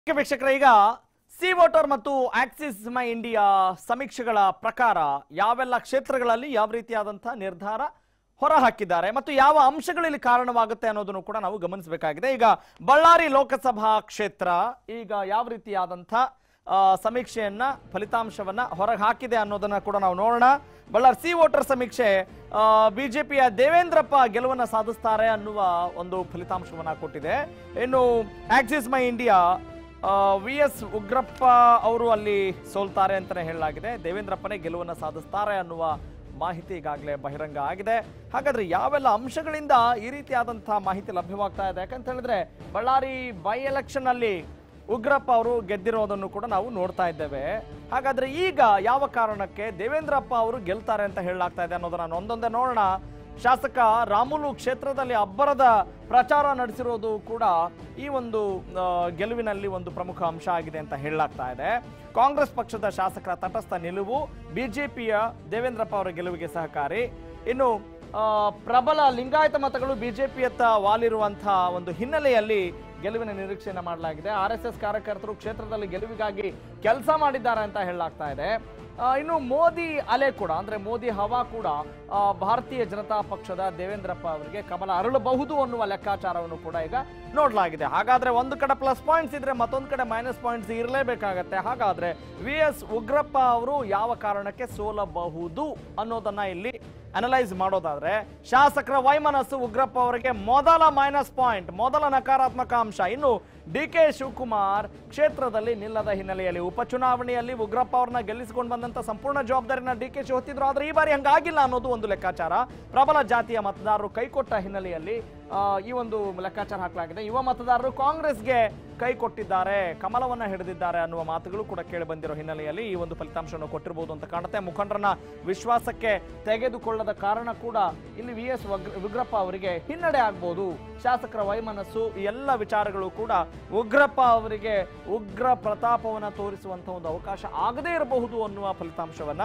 okay ವೀಕ್ಷಕರೇ ಈಗ C voter ಮತ್ತು ಆಕ್ಸಿಸ್ ಮೈ ಇಂಡಿಯಾ ಸಮೀಕ್ಷೆಗಳ ಪ್ರಕಾರ ಯಾವೆಲ್ಲ ಕ್ಷೇತ್ರಗಳಲ್ಲಿ ಯಾವ ರೀತಿಯಾದಂತಹ ನಿರ್ಧಾರ ಹೊರ ಹಾಕಿದ್ದಾರೆ ಮತ್ತು ಯಾವ ಅಂಶಗಳು ಇಲ್ಲಿ ಕಾರಣವಾಗುತ್ತೆ ಅನ್ನೋದನ್ನು ಕೂಡ ನಾವು ಗಮನಿಸಬೇಕಾಗಿದೆ ಈಗ ಬಳ್ಳಾರಿ ಲೋಕಸಭಾ ಕ್ಷೇತ್ರ ಈಗ ಯಾವ ರೀತಿಯಾದಂಥ ಆ, ಸಮೀಕ್ಷೆಯನ್ನ ಫಲಿತಾಂಶವನ್ನ ಹೊರಗೆ ಹಾಕಿದೆ ಅನ್ನೋದನ್ನ ಕೂಡ ನಾವು ನೋಡೋಣ ಬಳ್ಳಾರಿ ಸಿ ವೋಟರ್ ಸಮೀಕ್ಷೆ ಬಿಜೆಪಿಯ ದೇವೇಂದ್ರಪ್ಪ ಗೆಲುವನ್ನ ಸಾಧಿಸ್ತಾರೆ ಅನ್ನುವ ಒಂದು ಫಲಿತಾಂಶವನ್ನ ಕೊಟ್ಟಿದೆ ಇನ್ನು Axis My India V S Ugrappa ಅವರು ಅಲ್ಲಿ ಸೋಲ್ತಾರೆ ಅಂತಾನೆ ಹೇಳಲಾಗಿದೆ ದೇವೇಂದ್ರಪ್ಪನೇ ಗೆಲುವನ್ನು ಸಾಧಿಸ್ತಾರೆ ಅನ್ನುವ ಮಾಹಿತಿ ಈಗಾಗಲೇ ಬಹಿರಂಗ ಆಗಿದೆ ಹಾಗಾದ್ರೆ ಯಾವೆಲ್ಲ ಅಂಶಗಳಿಂದ ಈ ರೀತಿಯಾದಂತಹ ಮಾಹಿತಿ ಲಭ್ಯವಾಗ್ತಾ ಇದೆ ಯಾಕಂತ ಹೇಳಿದ್ರೆ ಬಳ್ಳಾರಿ ಬೈ ಎಲೆಕ್ಷನ್ ಅಲ್ಲಿ ಉಗ್ರಪ್ಪ ಅವರು ಗೆದ್ದಿರೋದನ್ನು ಕೂಡ ನಾವು ನೋಡ್ತಾ ಇದ್ದೇವೆ ಹಾಗಾದ್ರೆ ಈಗ ಯಾವ ಕಾರಣಕ್ಕೆ ದೇವೇಂದ್ರಪ್ಪ ಅವರು ಗೆಲ್ತಾರೆ ಅಂತ ಹೇಳಲಾಗ್ತಾ ಇದೆ ಅನ್ನೋದನ್ನ ಒಂದೊಂದೇ ನೋಡೋಣ ಶಾಸಕ ರಾಮುಲು ಕ್ಷೇತ್ರದಲ್ಲಿ ಅಬ್ಬರದ ಪ್ರಚಾರ ನಡೆಸಿರೋದು ಕೂಡ ಈ ಒಂದು ಆ, ಗೆಲುವಿನಲ್ಲಿ ಒಂದು ಪ್ರಮುಖ ಅಂಶ ಆಗಿದೆ ಅಂತ ಹೇಳಲಾಗ್ತಾ ಇದೆ ಕಾಂಗ್ರೆಸ್ ಪಕ್ಷದ ಶಾಸಕರ ತಟಸ್ಥ ನಿಲುವು ಬಿಜೆಪಿಯ ದೇವೇಂದ್ರಪ್ಪ ಅವರ ಗೆಲುವಿಗೆ ಸಹಕಾರಿ ಇನ್ನು ಆ, ಪ್ರಬಲ ಲಿಂಗಾಯತ ಮತಗಳು ಬಿಜೆಪಿಯತ್ತ ವಾಲಿರುವಂತಹ ಒಂದು ಹಿನ್ನೆಲೆಯಲ್ಲಿ ಗೆಲುವಿನ ನಿರೀಕ್ಷೆಯನ್ನ ಮಾಡಲಾಗಿದೆ ಆರ್ ಎಸ್ ಎಸ್ ಕಾರ್ಯಕರ್ತರು ಕ್ಷೇತ್ರದಲ್ಲಿ ಗೆಲುವಿಗಾಗಿ ಕೆಲಸ ಮಾಡಿದ್ದಾರೆ ಅಂತ ಹೇಳಲಾಗ್ತಾ ಇದೆ ಆ, ಇನ್ನು ಮೋದಿ ಅಲೆ ಕೂಡ ಅಂದ್ರೆ ಮೋದಿ ಹವಾ ಕೂಡ ಆ, ಭಾರತೀಯ ಜನತಾ ಪಕ್ಷದ ದೇವೇಂದ್ರಪ್ಪ ಅವರಿಗೆ ಕಮಲ ಅರಳಬಹುದು ಅನ್ನುವ ಲೆಕ್ಕಾಚಾರವನ್ನು ಕೂಡ ಈಗ ನೋಡಲಾಗಿದೆ ಹಾಗಾದ್ರೆ ಒಂದು ಕಡೆ ಪ್ಲಸ್ ಪಾಯಿಂಟ್ಸ್ ಇದ್ರೆ ಮತ್ತೊಂದು ಕಡೆ ಮೈನಸ್ ಪಾಯಿಂಟ್ಸ್ ಇರಲೇಬೇಕಾಗತ್ತೆ ಹಾಗಾದ್ರೆ ವಿ ಎಸ್ ಉಗ್ರಪ್ಪ ಅವರು ಯಾವ ಕಾರಣಕ್ಕೆ ಸೋಲಬಹುದು ಅನ್ನೋದನ್ನ ಇಲ್ಲಿ ಅನಲೈಸ್ ಮಾಡೋದಾದ್ರೆ ಶಾಸಕರ ವೈಮನಸ್ಸು ಉಗ್ರಪ್ಪ ಅವರಿಗೆ ಮೊದಲ ಮೈನಸ್ ಪಾಯಿಂಟ್ ಮೊದಲ ನಕಾರಾತ್ಮಕ ಅಂಶ ಇನ್ನು ಡಿ ಕೆ ಶಿವಕುಮಾರ್ ಕ್ಷೇತ್ರದಲ್ಲಿ ನಿಲ್ಲದ ಹಿನ್ನೆಲೆಯಲ್ಲಿ ಉಪಚುನಾವಣೆಯಲ್ಲಿ ಉಗ್ರಪ್ಪ ಅವ್ರನ್ನ ಗೆಲ್ಲಿಸಿಕೊಂಡು ಬಂದಂತ ಸಂಪೂರ್ಣ ಜವಾಬ್ದಾರಿನ ಡಿ ಕೆ ಶಿ ಹೊತ್ತಿದ್ರು ಆದ್ರೆ ಈ ಬಾರಿ ಹಂಗಾಗಿಲ್ಲ ಅನ್ನೋದು ಒಂದು ಲೆಕ್ಕಾಚಾರ ಪ್ರಬಲ ಜಾತಿಯ ಮತದಾರರು ಕೈಕೊಟ್ಟ ಹಿನ್ನೆಲೆಯಲ್ಲಿ ಆ, ಈ ಒಂದು ಲೆಕ್ಕಾಚಾರ ಹಾಕಲಾಗಿದೆ ಯುವ ಮತದಾರರು ಕಾಂಗ್ರೆಸ್ಗೆ ಕೈ ಕೊಟ್ಟಿದ್ದಾರೆ ಕಮಲವನ್ನ ಹಿಡಿದಿದ್ದಾರೆ ಅನ್ನುವ ಮಾತುಗಳು ಕೂಡ ಕೇಳಿ ಬಂದಿರೋ ಹಿನ್ನೆಲೆಯಲ್ಲಿ ಈ ಒಂದು ಫಲಿತಾಂಶವನ್ನು ಕೊಟ್ಟಿರಬಹುದು ಅಂತ ಕಾಣುತ್ತೆ ಮುಖಂಡರನ್ನ ವಿಶ್ವಾಸಕ್ಕೆ ತೆಗೆದುಕೊಳ್ಳದ ಕಾರಣ ಕೂಡ ಇಲ್ಲಿ ವಿ ಎಸ್ ಉಗ್ರಪ್ಪ ಅವರಿಗೆ ಹಿನ್ನಡೆ ಆಗ್ಬೋದು ಶಾಸಕರ ವೈಮನಸ್ಸು ಈ ಎಲ್ಲ ವಿಚಾರಗಳು ಕೂಡ ಉಗ್ರಪ್ಪ ಅವರಿಗೆ ಉಗ್ರ ಪ್ರತಾಪವನ್ನ ತೋರಿಸುವಂತ ಒಂದು ಅವಕಾಶ ಆಗದೇ ಇರಬಹುದು ಅನ್ನುವ ಫಲಿತಾಂಶವನ್ನ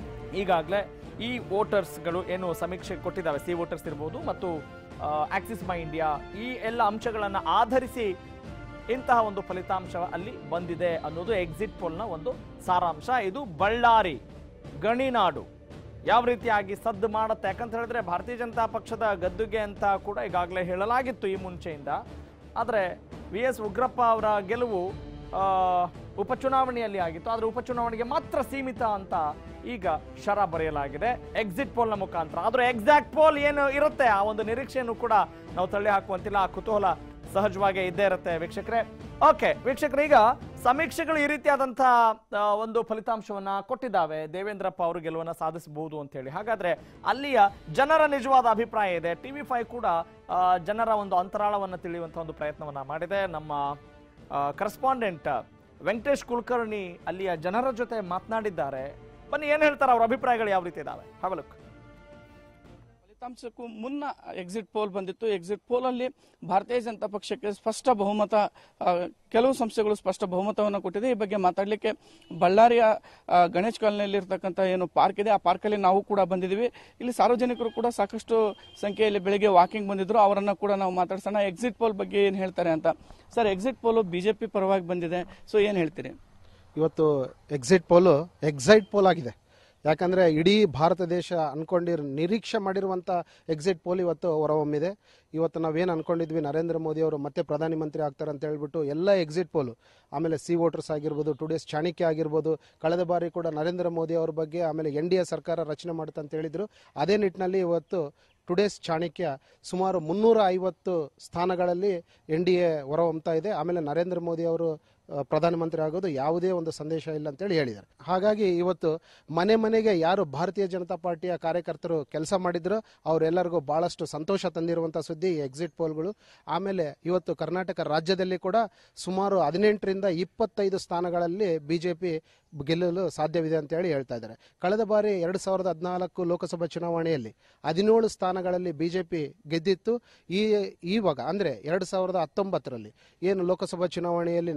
ಈಗಾಗಲೇ ಈ ವೋಟರ್ಸ್ಗಳು ಏನು ಸಮೀಕ್ಷೆ ಕೊಟ್ಟಿದ್ದಾವೆ ಸಿ ವೋಟರ್ಸ್ ಇರ್ಬೋದು ಮತ್ತು ಆಕ್ಸಿಸ್ ಮೈ ಇಂಡಿಯಾ ಈ ಎಲ್ಲ ಅಂಶಗಳನ್ನು ಆಧರಿಸಿ ಇಂತಹ ಒಂದು ಫಲಿತಾಂಶ ಅಲ್ಲಿ ಬಂದಿದೆ ಅನ್ನೋದು ಎಕ್ಸಿಟ್ ಪೋಲ್ನ ಒಂದು ಸಾರಾಂಶ ಇದು ಬಳ್ಳಾರಿ ಗಣಿನಾಡು ಯಾವ ರೀತಿಯಾಗಿ ಸದ್ದು ಮಾಡುತ್ತೆ ಯಾಕಂತ ಹೇಳಿದ್ರೆ ಭಾರತೀಯ ಜನತಾ ಪಕ್ಷದ ಗದ್ದುಗೆ ಅಂತ ಕೂಡ ಈಗಾಗಲೇ ಹೇಳಲಾಗಿತ್ತು ಈ ಮುಂಚೆಯಿಂದ ಆದರೆ ವಿ ಎಸ್ ಉಗ್ರಪ್ಪ ಅವರ ಗೆಲುವು ಆ, ಉಪಚುನಾವಣೆಯಲ್ಲಿ ಆಗಿತ್ತು ಆದರೆ ಉಪಚುನಾವಣೆಗೆ ಮಾತ್ರ ಸೀಮಿತ ಅಂತ ಈಗ ಶರ ಬರೆಯಲಾಗಿದೆ ಎಕ್ಸಿಟ್ ಪೋಲ್ನ ಮುಖಾಂತರ ಆದ್ರೆ ಎಕ್ಸಾಕ್ಟ್ ಪೋಲ್ ಏನು ಇರುತ್ತೆ ಆ ಒಂದು ನಿರೀಕ್ಷೆಯನ್ನು ಕೂಡ ನಾವು ತಳ್ಳಿ ಹಾಕುವಂತಿಲ್ಲ ಆ ಕುತೂಹಲ ಸಹಜವಾಗಿ ಇದ್ದೇ ಇರುತ್ತೆ ವೀಕ್ಷಕರೇ ಓಕೆ ವೀಕ್ಷಕರು ಈಗ ಸಮೀಕ್ಷೆಗಳು ಈ ರೀತಿಯಾದಂತಹ ಆ, ಒಂದು ಫಲಿತಾಂಶವನ್ನ ಕೊಟ್ಟಿದ್ದಾವೆ ದೇವೇಂದ್ರಪ್ಪ ಅವರು ಗೆಲುವನ್ನ ಸಾಧಿಸಬಹುದು ಅಂತ ಹೇಳಿ ಹಾಗಾದ್ರೆ ಅಲ್ಲಿಯ ಜನರ ನಿಜವಾದ ಅಭಿಪ್ರಾಯ ಇದೆ ಟಿವಿ ಫೈವ್ ಕೂಡ ಆ, ಜನರ ಒಂದು ಅಂತರಾಳವನ್ನು ತಿಳಿಯುವಂತ ಒಂದು ಪ್ರಯತ್ನವನ್ನ ಮಾಡಿದೆ ನಮ್ಮ ಕರೆಸ್ಪಾಂಡೆಂಟ್ ವೆಂಕಟೇಶ್ ಕುಲಕರ್ಣಿ ಅಲ್ಲಿಯ ಜನರ ಜೊತೆ ಮಾತನಾಡಿದ್ದಾರೆ ಬನ್ನಿ ಏನ್ ಹೇಳ್ತಾರೆ ಅವ್ರ ಅಭಿಪ್ರಾಯಗಳು ಯಾವ ರೀತಿ ಇದಾವೆ ಹವಲಕ್ ಫಲಿತಾಂಶಕ್ಕೂ ಮುನ್ನ ಎಕ್ಸಿಟ್ ಪೋಲ್ ಬಂದಿತ್ತು ಎಕ್ಸಿಟ್ ಪೋಲ್ ಅಲ್ಲಿ ಭಾರತೀಯ ಜನತಾ ಪಕ್ಷಕ್ಕೆ ಸ್ಪಷ್ಟ ಬಹುಮತ ಆ, ಕೆಲವು ಸಂಸ್ಥೆಗಳು ಸ್ಪಷ್ಟ ಬಹುಮತವನ್ನು ಕೊಟ್ಟಿದೆ ಈ ಬಗ್ಗೆ ಮಾತಾಡಲಿಕ್ಕೆ ಬಳ್ಳಾರಿಯ ಆ, ಗಣೇಶ್ ಕಾಲನಿಯಲ್ಲಿ ಇರ್ತಕ್ಕಂಥ ಏನು ಪಾರ್ಕ್ ಇದೆ ಆ ಪಾರ್ಕಲ್ಲಿ ನಾವು ಕೂಡ ಬಂದಿದ್ದೀವಿ ಇಲ್ಲಿ ಸಾರ್ವಜನಿಕರು ಕೂಡ ಸಾಕಷ್ಟು ಸಂಖ್ಯೆಯಲ್ಲಿ ಬೆಳಿಗ್ಗೆ ವಾಕಿಂಗ್ ಬಂದಿದ್ರು ಅವರನ್ನ ಕೂಡ ನಾವು ಮಾತಾಡ್ಸೋಣ ಎಕ್ಸಿಟ್ ಪೋಲ್ ಬಗ್ಗೆ ಏನು ಹೇಳ್ತಾರೆ ಅಂತ ಸರ್ ಎಕ್ಸಿಟ್ ಪೋಲ್ ಬಿಜೆಪಿ ಪರವಾಗಿ ಬಂದಿದೆ ಸೊ ಏನು ಹೇಳ್ತೀರಿ ಇವತ್ತು ಎಕ್ಸಿಟ್ ಪೋಲು ಎಕ್ಸೈಟ್ ಪೋಲ್ ಆಗಿದೆ ಯಾಕಂದ್ರೆ ಇಡೀ ಭಾರತ ದೇಶ ಅನ್ಕೊಂಡಿರ್ ನಿರೀಕ್ಷೆ ಮಾಡಿರುವಂತ ಎಕ್ಸಿಟ್ ಪೋಲ್ ಇವತ್ತು ಹೊರಹೊಮ್ಮಿದೆ ಇವತ್ತು ನಾವೇನು ಅನ್ಕೊಂಡಿದ್ವಿ ನರೇಂದ್ರ ಮೋದಿ ಅವರು ಮತ್ತೆ ಪ್ರಧಾನಿ ಮಂತ್ರಿ ಆಗ್ತಾರೆ ಅಂತ ಹೇಳ್ಬಿಟ್ಟು ಎಲ್ಲ ಎಕ್ಸಿಟ್ ಪೋಲು ಆಮೇಲೆ ಸಿ ವೋಟರ್ಸ್ ಆಗಿರ್ಬೋದು ಟುಡೇಸ್ ಚಾಣಕ್ಯ ಆಗಿರ್ಬೋದು ಕಳೆದ ಬಾರಿ ಕೂಡ ನರೇಂದ್ರ ಮೋದಿ ಅವ್ರ ಬಗ್ಗೆ ಆಮೇಲೆ ಎನ್ ಡಿ ಎ ಸರ್ಕಾರ ರಚನೆ ಮಾಡುತ್ತೆ ಅಂತ ಹೇಳಿದ್ರು ಅದೇ ನಿಟ್ಟಿನಲ್ಲಿ ಇವತ್ತು ಟುಡೇಸ್ ಚಾಣಕ್ಯ ಸುಮಾರು ಮುನ್ನೂರ ಐವತ್ತು ಸ್ಥಾನಗಳಲ್ಲಿ ಎನ್ ಡಿ ಎ ಹೊರಹೊಮ್ತಾ ಇದೆ ಆಮೇಲೆ ನರೇಂದ್ರ ಮೋದಿ ಅವರು ಆ, ಪ್ರಧಾನಮಂತ್ರಿ ಆಗೋದು ಯಾವುದೇ ಒಂದು ಸಂದೇಶ ಇಲ್ಲ ಅಂತೇಳಿ ಹೇಳಿದ್ದಾರೆ ಹಾಗಾಗಿ ಇವತ್ತು ಮನೆ ಮನೆಗೆ ಯಾರು ಭಾರತೀಯ ಜನತಾ ಪಾರ್ಟಿಯ ಕಾರ್ಯಕರ್ತರು ಕೆಲಸ ಮಾಡಿದ್ರು ಅವರೆಲ್ಲರಿಗೂ ಬಹಳಷ್ಟು ಸಂತೋಷ ತಂದಿರುವಂಥ ಸುದ್ದಿ ಎಕ್ಸಿಟ್ ಪೋಲ್ಗಳು ಆಮೇಲೆ ಇವತ್ತು ಕರ್ನಾಟಕ ರಾಜ್ಯದಲ್ಲಿ ಕೂಡ ಸುಮಾರು ಹದಿನೆಂಟರಿಂದ ಇಪ್ಪತ್ತೈದು ಸ್ಥಾನಗಳಲ್ಲಿ ಬಿಜೆಪಿ ಗೆಲ್ಲಲು ಸಾಧ್ಯವಿದೆ ಅಂತ ಹೇಳಿ ಹೇಳ್ತಾ ಇದ್ದಾರೆ ಕಳೆದ ಬಾರಿ ಎರಡು ಸಾವಿರದ ಹದಿನಾಲ್ಕು ಲೋಕಸಭಾ ಚುನಾವಣೆಯಲ್ಲಿ ಹದಿನೇಳು ಸ್ಥಾನಗಳಲ್ಲಿ ಬಿಜೆಪಿ ಗೆದ್ದಿತ್ತು ಈ ಈವಾಗ ಅಂದ್ರೆ ಎರಡು ಸಾವಿರದ ಹತ್ತೊಂಬತ್ತರಲ್ಲಿ ಏನು ಲೋಕಸಭಾ ಚುನಾವಣೆಯಲ್ಲಿ ನರೇಂದ್ರ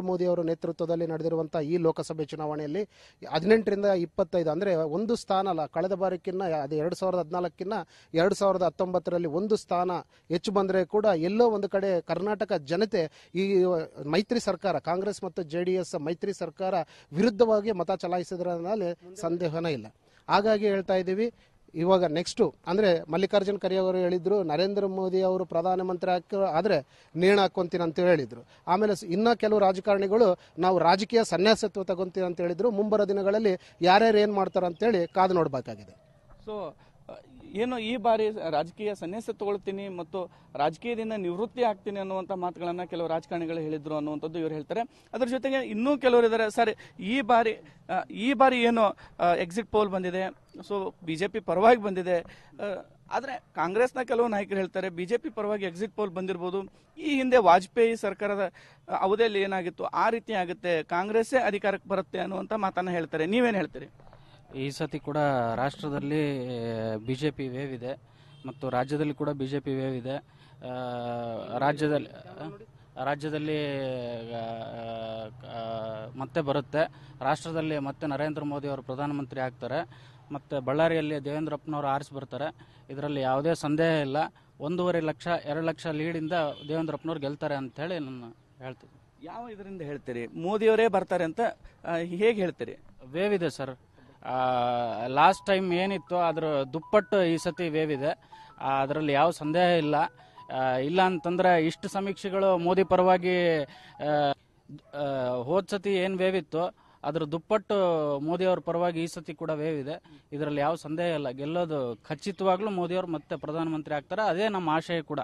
ಮೋದಿ ಅವರ ನೇತೃತ್ವದಲ್ಲಿ ನಡೆದಿರುವಂಥ ಈ ಲೋಕಸಭೆ ಚುನಾವಣೆಯಲ್ಲಿ ಹದಿನೆಂಟರಿಂದ ಇಪ್ಪತ್ತೈದು ಅಂದರೆ ಒಂದು ಸ್ಥಾನ ಅಲ್ಲ ಕಳೆದ ಬಾರಿಕಿನ್ನ ಅದು ಎರಡು ಸಾವಿರದ ಹದಿನಾಲ್ಕಿನ್ನ ಎರಡು ಸಾವಿರದ ಹತ್ತೊಂಬತ್ತರಲ್ಲಿ ಒಂದು ಸ್ಥಾನ ಹೆಚ್ಚು ಬಂದರೆ ಕೂಡ ಎಲ್ಲೋ ಒಂದು ಕಡೆ ಕರ್ನಾಟಕ ಜನತೆ ಈ ಮೈತ್ರಿ ಸರ್ಕಾರ ಕಾಂಗ್ರೆಸ್ ಮತ್ತು ಜೆ ಡಿ ಎಸ್ ಮೈತ್ರಿ ಸರ್ಕಾರ ವಿರುದ್ಧವಾಗಿ ಮತ ಚಲಾಯಿಸಿದ್ರಲ್ಲಿ ಸಂದೇಹನೇ ಇಲ್ಲ ಹಾಗಾಗಿ ಹೇಳ್ತಾ ಇದ್ದೀವಿ ಇವಾಗ ನೆಕ್ಸ್ಟು ಅಂದರೆ ಮಲ್ಲಿಕಾರ್ಜುನ್ ಖರ್ಗೆ ಅವರು ಹೇಳಿದ್ರು ನರೇಂದ್ರ ಮೋದಿ ಅವರು ಪ್ರಧಾನಮಂತ್ರಿ ಹಾಕ ಆದರೆ ನೇಣು ಹಾಕ್ಕೊಂತೀನಿ ಅಂತ ಹೇಳಿದ್ರು ಆಮೇಲೆ ಸ- ಇನ್ನ ಕೆಲವು ರಾಜಕಾರಣಿಗಳು ನಾವು ರಾಜಕೀಯ ಸನ್ಯಾಸತ್ವ ತಗೊಂತೀವಿ ಅಂತ ಹೇಳಿದ್ರು ಮುಂಬರೋ ದಿನಗಳಲ್ಲಿ ಯಾರ್ಯಾರು ಏನು ಮಾಡ್ತಾರೆ ಅಂತೇಳಿ ಕಾದು ನೋಡಬೇಕಾಗಿದೆ ಸೊ ಏನು ಈ ಬಾರಿ ರಾಜಕೀಯ ಸನ್ಯಾಸ ತಗೊಳ್ತೀನಿ ಮತ್ತು ರಾಜಕೀಯದಿಂದ ನಿವೃತ್ತಿ ಆಗ್ತೀನಿ ಅನ್ನುವಂಥ ಮಾತುಗಳನ್ನ ಕೆಲವು ರಾಜಕಾರಣಿಗಳು ಹೇಳಿದ್ರು ಅನ್ನುವಂಥದ್ದು ಇವರು ಹೇಳ್ತಾರೆ ಅದ್ರ ಜೊತೆಗೆ ಇನ್ನೂ ಕೆಲವರು ಇದ್ದಾರೆ ಸರ್ ಈ ಬಾರಿ ಆ, ಈ ಬಾರಿ ಏನು ಎಕ್ಸಿಟ್ ಪೋಲ್ ಬಂದಿದೆ ಸೊ ಬಿಜೆಪಿ ಪರವಾಗಿ ಬಂದಿದೆ ಆ, ಆದ್ರೆ ಕಾಂಗ್ರೆಸ್ನ ಕೆಲವು ನಾಯಕರು ಹೇಳ್ತಾರೆ ಬಿಜೆಪಿ ಪರವಾಗಿ ಎಕ್ಸಿಟ್ ಪೋಲ್ ಬಂದಿರಬಹುದು ಈ ಹಿಂದೆ ವಾಜಪೇಯಿ ಸರ್ಕಾರದ ಆ, ಅವಧಿಯಲ್ಲಿ ಏನಾಗಿತ್ತು ಆ ರೀತಿ ಆಗುತ್ತೆ ಕಾಂಗ್ರೆಸ್ಸೇ ಅಧಿಕಾರಕ್ಕೆ ಬರುತ್ತೆ ಅನ್ನುವಂಥ ಮಾತನ್ನ ಹೇಳ್ತಾರೆ ನೀವೇನು ಹೇಳ್ತೀರಿ ಈ ಸತಿ ಕೂಡ ರಾಷ್ಟ್ರದಲ್ಲಿ ಬಿ ಜೆ ಪಿ ವೇವ್ ಇದೆ ಮತ್ತು ರಾಜ್ಯದಲ್ಲಿ ಕೂಡ ಬಿ ಜೆ ಪಿ ವೇವ್ ಇದೆ ಆ, ರಾಜ್ಯದಲ್ಲಿ ರಾಜ್ಯದಲ್ಲಿ ಆ, ಆ, ಮತ್ತೆ ಬರುತ್ತೆ ರಾಷ್ಟ್ರದಲ್ಲಿ ಮತ್ತೆ ನರೇಂದ್ರ ಮೋದಿ ಅವರು ಪ್ರಧಾನಮಂತ್ರಿ ಆಗ್ತಾರೆ ಮತ್ತು ಬಳ್ಳಾರಿಯಲ್ಲಿ ದೇವೇಂದ್ರಪ್ಪನವರು ಆರಿಸಿ ಬರ್ತಾರೆ ಇದರಲ್ಲಿ ಯಾವುದೇ ಸಂದೇಹ ಇಲ್ಲ ಒಂದೂವರೆ ಲಕ್ಷ ಎರಡು ಲಕ್ಷ ಲೀಡಿಂದ ದೇವೇಂದ್ರಪ್ಪನವ್ರು ಗೆಲ್ತಾರೆ ಅಂತ ಹೇಳಿ ನಾನು ಹೇಳ್ತೀನಿ ಯಾವ ಇದರಿಂದ ಹೇಳ್ತೀರಿ ಮೋದಿಯವರೇ ಬರ್ತಾರೆ ಅಂತ ಹೇಗೆ ಹೇಳ್ತೀರಿ ವೇವ್ ಇದೆ ಸರ್ ಲಾಸ್ಟ್ ಟೈಮ್ ಏನಿತ್ತು ಅದ್ರ ದುಪ್ಪಟ್ಟು ಈ ಸತಿ ವೇವ್ ಇದೆ ಅದರಲ್ಲಿ ಯಾವ ಸಂದೇಹ ಇಲ್ಲ ಆ, ಇಲ್ಲ ಅಂತಂದ್ರೆ ಇಷ್ಟು ಸಮೀಕ್ಷೆಗಳು ಮೋದಿ ಪರವಾಗಿ ಆ, ಆ, ಹೋದ್ ಸತಿ ಏನು ವೇವ್ ಇತ್ತು ಅದ್ರ ದುಪ್ಪಟ್ಟು ಮೋದಿ ಅವ್ರ ಪರವಾಗಿ ಈ ಸತಿ ಕೂಡ ವೇವ್ ಇದೆ ಇದರಲ್ಲಿ ಯಾವ ಸಂದೇಹ ಇಲ್ಲ ಗೆಲ್ಲೋದು ಖಚಿತವಾಗ್ಲೂ ಮೋದಿ ಅವರು ಮತ್ತೆ ಪ್ರಧಾನಮಂತ್ರಿ ಆಗ್ತಾರೆ ಅದೇ ನಮ್ಮ ಆಶಯ ಕೂಡ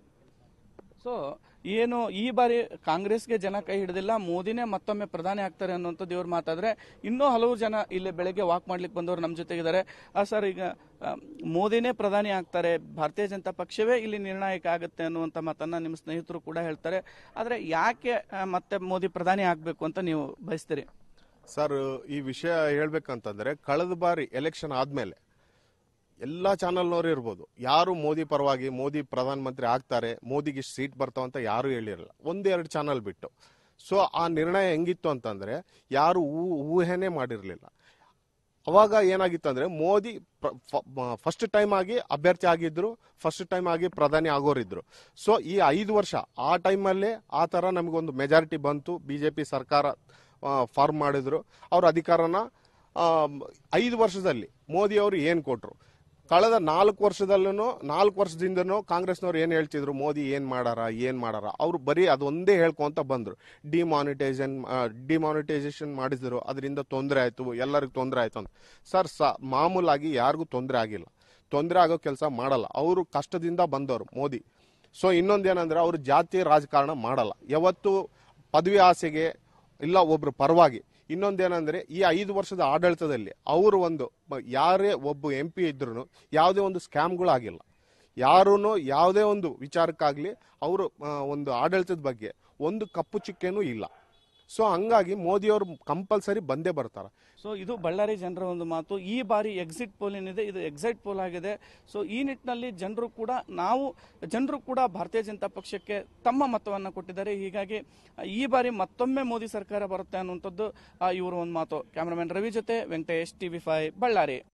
ಸೊ ಏನು ಈ ಬಾರಿ ಕಾಂಗ್ರೆಸ್ಗೆ ಜನ ಕೈ ಹಿಡಿದಿಲ್ಲ ಮೋದಿನೇ ಮತ್ತೊಮ್ಮೆ ಪ್ರಧಾನಿ ಆಗ್ತಾರೆ ಅನ್ನುವಂಥದ್ದು ಇವ್ರು ಮಾತಾದ್ರೆ ಇನ್ನೂ ಹಲವು ಜನ ಇಲ್ಲಿ ಬೆಳಗ್ಗೆ ವಾಕ್ ಮಾಡ್ಲಿಕ್ಕೆ ಬಂದವರು ನಮ್ಮ ಜೊತೆಗಿದ್ದಾರೆ ಆ ಸರ್ ಈಗ ಆ, ಮೋದಿನೇ ಪ್ರಧಾನಿ ಆಗ್ತಾರೆ ಭಾರತೀಯ ಜನತಾ ಪಕ್ಷವೇ ಇಲ್ಲಿ ನಿರ್ಣಾಯಕ ಆಗುತ್ತೆ ಅನ್ನುವಂಥ ಮಾತನ್ನ ನಿಮ್ಮ ಸ್ನೇಹಿತರು ಕೂಡ ಹೇಳ್ತಾರೆ ಆದ್ರೆ ಯಾಕೆ ಆ, ಮತ್ತೆ ಮೋದಿ ಪ್ರಧಾನಿ ಆಗ್ಬೇಕು ಅಂತ ನೀವು ಬಯಸ್ತೀರಿ ಸರ್ ಈ ವಿಷಯ ಹೇಳ್ಬೇಕಂತಂದ್ರೆ ಕಳೆದ ಬಾರಿ ಎಲೆಕ್ಷನ್ ಆದ್ಮೇಲೆ ಎಲ್ಲಾ ಚಾನಲ್ನವರು ಇರ್ಬೋದು ಯಾರು ಮೋದಿ ಪರವಾಗಿ ಮೋದಿ ಪ್ರಧಾನಮಂತ್ರಿ ಆಗ್ತಾರೆ ಮೋದಿಗೆ ಇಷ್ಟು ಸೀಟ್ ಬರ್ತಾವ ಅಂತ ಯಾರು ಹೇಳಿರಲ್ಲ ಒಂದೆರಡು ಚಾನಲ್ ಬಿಟ್ಟು ಸೊ ಆ ನಿರ್ಣಯ ಹೆಂಗಿತ್ತು ಅಂತಂದ್ರೆ ಯಾರು ಊ- ಊಹೆನೇ ಮಾಡಿರ್ಲಿಲ್ಲ ಅವಾಗ ಏನಾಗಿತ್ತು ಅಂದ್ರೆ ಮೋದಿ ಫಸ್ಟ್ ಟೈಮ್ ಆಗಿ ಅಭ್ಯರ್ಥಿ ಆಗಿದ್ರು ಫಸ್ಟ್ ಟೈಮ್ ಆಗಿ ಪ್ರಧಾನಿ ಆಗೋರಿದ್ರು ಸೊ ಈ ಐದು ವರ್ಷ ಆ ಟೈಮಲ್ಲೇ ಆ ತರ ನಮಗೊಂದು ಮೆಜಾರಿಟಿ ಬಂತು ಬಿಜೆಪಿ ಸರ್ಕಾರ ಫಾರ್ಮ್ ಮಾಡಿದ್ರು ಅವ್ರ ಅಧಿಕಾರನ ಆ, ಐದು ವರ್ಷದಲ್ಲಿ ಮೋದಿ ಅವರು ಏನ್ ಕೊಟ್ರು ಕಳೆದ ನಾಲ್ಕು ವರ್ಷದಲ್ಲೂ ನಾಲ್ಕು ವರ್ಷದಿಂದನೂ ಕಾಂಗ್ರೆಸ್ನವ್ರು ಏನ್ ಹೇಳ್ತಿದ್ರು ಮೋದಿ ಏನ್ ಮಾಡಾರ ಏನ್ ಮಾಡಾರ ಅವ್ರು ಬರೀ ಅದೊಂದೇ ಹೇಳ್ಕೊಂತ ಬಂದ್ರು ಡಿಮಾನಿಟೈಸೇಷನ್ ಡಿಮಾನಿಟೈಸೇಷನ್ ಮಾಡಿದ್ರು ಅದರಿಂದ ತೊಂದರೆ ಆಯ್ತು ಎಲ್ಲರಿಗೂ ತೊಂದರೆ ಆಯ್ತು ಅಂತ ಸರ್ ಸ ಮಾಮೂಲಾಗಿ ಯಾರಿಗೂ ತೊಂದರೆ ಆಗಿಲ್ಲ ತೊಂದರೆ ಆಗೋ ಕೆಲಸ ಮಾಡಲ್ಲ ಅವರು ಕಷ್ಟದಿಂದ ಬಂದವರು ಮೋದಿ ಸೊ ಇನ್ನೊಂದೇನಂದ್ರೆ ಅವರು ಜಾತಿ ರಾಜಕಾರಣ ಮಾಡಲ್ಲ ಯಾವತ್ತು ಪದವಿ ಆಸೆಗೆ ಇಲ್ಲ ಒಬ್ರು ಪರವಾಗಿ ಇನ್ನೊಂದೇನಂದ್ರೆ ಈ ಐದು ವರ್ಷದ ಆಡಳಿತದಲ್ಲಿ ಅವರು ಒಂದು ಮ- ಯಾರೇ ಒಬ್ಬ ಎಂ ಪಿ ಇದ್ರು ಯಾವುದೇ ಒಂದು ಸ್ಕ್ಯಾಮ್ಗಳಾಗಿಲ್ಲ ಯಾರೂ ಯಾವುದೇ ಒಂದು ವಿಚಾರಕ್ಕಾಗ್ಲಿ ಅವರು ಒಂದು ಆಡಳಿತದ ಬಗ್ಗೆ ಒಂದು ಕಪ್ಪು ಚಿಕ್ಕೇನೂ ಇಲ್ಲ ಸೊ ಹಂಗಾಗಿ ಮೋದಿಯವರು ಕಂಪಲ್ಸರಿ ಬಂದೇ ಬರ್ತಾರೆ ಸೊ ಇದು ಬಳ್ಳಾರಿ ಜನರ ಒಂದು ಮಾತು ಈ ಬಾರಿ ಎಕ್ಸಿಟ್ ಪೋಲ್ ಏನಿದೆ ಇದು ಎಕ್ಸಿಟ್ ಪೋಲ್ ಆಗಿದೆ ಸೊ ಈ ನಿಟ್ಟಿನಲ್ಲಿ ಜನರು ಕೂಡ ನಾವು ಜನರು ಕೂಡ ಭಾರತೀಯ ಜನತಾ ಪಕ್ಷಕ್ಕೆ ತಮ್ಮ ಮತವನ್ನು ಕೊಟ್ಟಿದ್ದಾರೆ ಹೀಗಾಗಿ ಈ ಬಾರಿ ಮತ್ತೊಮ್ಮೆ ಮೋದಿ ಸರ್ಕಾರ ಬರುತ್ತೆ ಅನ್ನುವಂಥದ್ದು ಆ, ಇವರ ಒಂದು ಮಾತು ಕ್ಯಾಮರಾಮನ್ ರವಿ ಜೊತೆ ವೆಂಕಟೇಶ್ ಟಿವಿ ಫೈವ್ ಬಳ್ಳಾರಿ